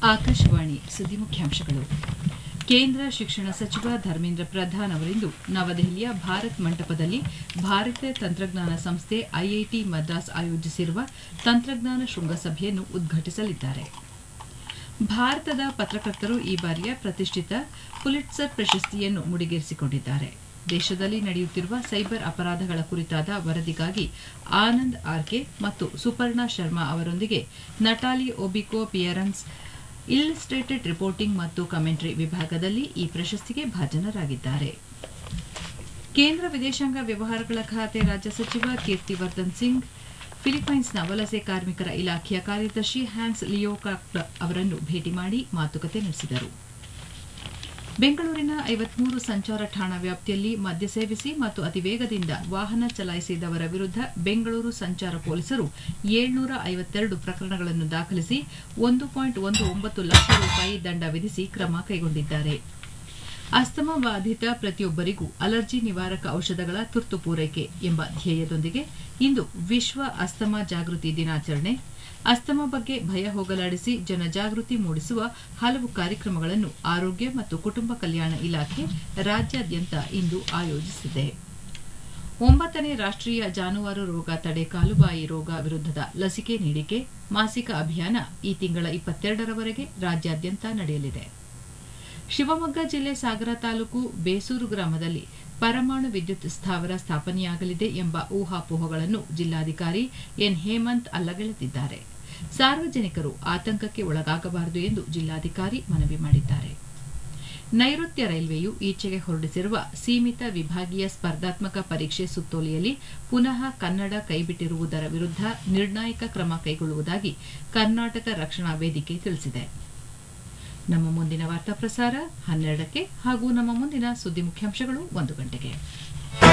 ಆಕಾಶವಾಣಿ ಸುದ್ದಿ ಮುಖ್ಯಾಂಶಗಳು ಕೇಂದ್ರ ಶಿಕ್ಷಣ ಸಚಿವ ಧರ್ಮೇಂದ್ರ ಪ್ರಧಾನ್ ಅವರಿಂದು ನವದೆಹಲಿಯ ಭಾರತ್ ಮಂಟಪದಲ್ಲಿ ಭಾರತೀಯ ತಂತ್ರಜ್ಞಾನ ಸಂಸ್ಥೆ ಐಐಟಿ ಮದ್ರಾಸ್ ಆಯೋಜಿಸಿರುವ ತಂತ್ರಜ್ಞಾನ ಶೃಂಗಸಭೆಯನ್ನು ಉದ್ಘಾಟಿಸಲಿದ್ದಾರೆ ಭಾರತದ ಪತ್ರಕರ್ತರು ಈ ಬಾರಿಯ ಪ್ರತಿಷ್ಠಿತ ಪುಲಿಟ್ಸರ್ ಪ್ರಶಸ್ತಿಯನ್ನು ಮುಡಿಗೇರಿಸಿಕೊಂಡಿದ್ದಾರೆ ದೇಶದಲ್ಲಿ ನಡೆಯುತ್ತಿರುವ ಸೈಬರ್ ಅಪರಾಧಗಳ ಕುರಿತಾದ ವರದಿಗಾಗಿ ಆನಂದ್ ಆರ್ಕೆ ಮತ್ತು ಸುಪರ್ಣಾ ಶರ್ಮಾ ಅವರೊಂದಿಗೆ ನಟಾಲಿ ಒಬಿಕೋ ಪಿಯರೆನ್ಸ್ ಇಲ್ಲಿಸ್ಟ್ರೇಟೆಡ್ ರಿಪೋರ್ಟಿಂಗ್ ಮತ್ತು ಕಮೆಂಟ್ರಿ ವಿಭಾಗದಲ್ಲಿ ಈ ಪ್ರಶಸ್ತಿಗೆ ಭಾಜನರಾಗಿದ್ದಾರೆ ಕೇಂದ್ರ ವಿದೇಶಾಂಗ ವ್ಯವಹಾರಗಳ ಖಾತೆ ರಾಜ್ಯ ಸಚಿವ ಕೀರ್ತಿವರ್ಧನ್ ಸಿಂಗ್ ಫಿಲಿಪೈನ್ಸ್ನ ವಲಸೆ ಕಾರ್ಮಿಕರ ಇಲಾಖೆಯ ಕಾರ್ಯದರ್ಶಿ ಹ್ಯಾನ್ಸ್ ಲಿಯೋಕಾಕ್ ಅವರನ್ನು ಭೇಟಿ ಮಾಡಿ ಮಾತುಕತೆ ನಡೆಸಿದರು ಬೆಂಗಳೂರಿನ ಐವತ್ಮೂರು ಸಂಚಾರ ಠಾಣಾ ವ್ಯಾಪ್ತಿಯಲ್ಲಿ ಮದ್ಯ ಸೇವಿಸಿ ಮತ್ತು ಅತಿವೇಗದಿಂದ ವಾಹನ ಚಲಾಯಿಸಿದವರ ವಿರುದ್ಧ ಬೆಂಗಳೂರು ಸಂಚಾರ ಪೊಲೀಸರು ಏಳ್ನೂರ ಐವತ್ತೆರಡು ಪ್ರಕರಣಗಳನ್ನು ದಾಖಲಿಸಿ ಒಂದು ಪಾಯಿಂಟ್ ಒಂದು ಒಂಬತ್ತು ಲಕ್ಷ ರೂಪಾಯಿ ದಂಡ ವಿಧಿಸಿ ಕ್ರಮ ಕೈಗೊಂಡಿದ್ದಾರೆ ಅಸ್ತಮಾ ಬಾಧಿತ ಪ್ರತಿಯೊಬ್ಬರಿಗೂ ಅಲರ್ಜಿ ನಿವಾರಕ ಔಷಧಗಳ ತುರ್ತು ಪೂರೈಕೆ ಎಂಬ ಧ್ಯೇಯದೊಂದಿಗೆ ಇಂದು ವಿಶ್ವ ಅಸ್ತಮಾ ಜಾಗೃತಿ ದಿನಾಚರಣೆ ಅಸ್ತಮಾ ಬಗ್ಗೆ ಭಯ ಹೋಗಲಾಡಿಸಿ ಜನಜಾಗೃತಿ ಮೂಡಿಸುವ ಹಲವು ಕಾರ್ಯಕ್ರಮಗಳನ್ನು ಆರೋಗ್ಯ ಮತ್ತು ಕುಟುಂಬ ಕಲ್ಯಾಣ ಇಲಾಖೆ ರಾಜ್ಯಾದ್ಯಂತ ಇಂದು ಆಯೋಜಿಸಿದೆ ಒಂಬತ್ತನೇ ರಾಷ್ಟೀಯ ಜಾನುವಾರು ರೋಗ ತಡೆ ಕಾಲುಬಾಯಿ ರೋಗ ವಿರುದ್ಧದ ಲಸಿಕೆ ನೀಡಿಕೆ ಮಾಸಿಕ ಅಭಿಯಾನ ಈ ತಿಂಗಳ ಇಪ್ಪತ್ತೆರಡರವರೆಗೆ ರಾಜ್ಯಾದ್ಯಂತ ನಡೆಯಲಿದೆ ಶಿವಮೊಗ್ಗ ಜಿಲ್ಲೆ ಸಾಗರ ತಾಲೂಕು ಬೇಸೂರು ಗ್ರಾಮದಲ್ಲಿ ಪರಮಾಣು ವಿದ್ಯುತ್ ಸ್ಥಾವರ ಸ್ಥಾಪನೆಯಾಗಲಿದೆ ಎಂಬ ಊಹಾಪೋಹಗಳನ್ನು ಜಿಲ್ಲಾಧಿಕಾರಿ ಎನ್ ಹೇಮಂತ್ ಅಲ್ಲಗೆಳೆದಿದ್ದಾರೆ ಸಾರ್ವಜನಿಕರು ಆತಂಕಕ್ಕೆ ಒಳಗಾಗಬಾರದು ಎಂದು ಜಿಲ್ಲಾಧಿಕಾರಿ ಮನವಿ ಮಾಡಿದ್ದಾರೆ ನೈಋತ್ಯ ರೈಲ್ವೆಯು ಈಚೆಗೆ ಹೊರಡಿಸಿರುವ ಸೀಮಿತ ವಿಭಾಗೀಯ ಸ್ಪರ್ಧಾತ್ಮಕ ಪರೀಕ್ಷೆ ಸುತ್ತೋಲೆಯಲ್ಲಿ ಪುನಃ ಕನ್ನಡ ಕೈಬಿಟ್ಟಿರುವುದರ ವಿರುದ್ಧ ನಿರ್ಣಾಯಕ ಕ್ರಮ ಕೈಗೊಳ್ಳುವುದಾಗಿ ಕರ್ನಾಟಕ ರಕ್ಷಣಾ ವೇದಿಕೆ ತಿಳಿಸಿದೆ ನಮ್ಮ ಮುಂದಿನ ವಾರ್ತಾ ಪ್ರಸಾರ ಹನ್ನೆರಡಕ್ಕೆ ಹಾಗೂ ನಮ್ಮ ಮುಂದಿನ ಸುದ್ದಿ ಮುಖ್ಯಾಂಶಗಳು ಒಂದು ಗಂಟೆಗೆ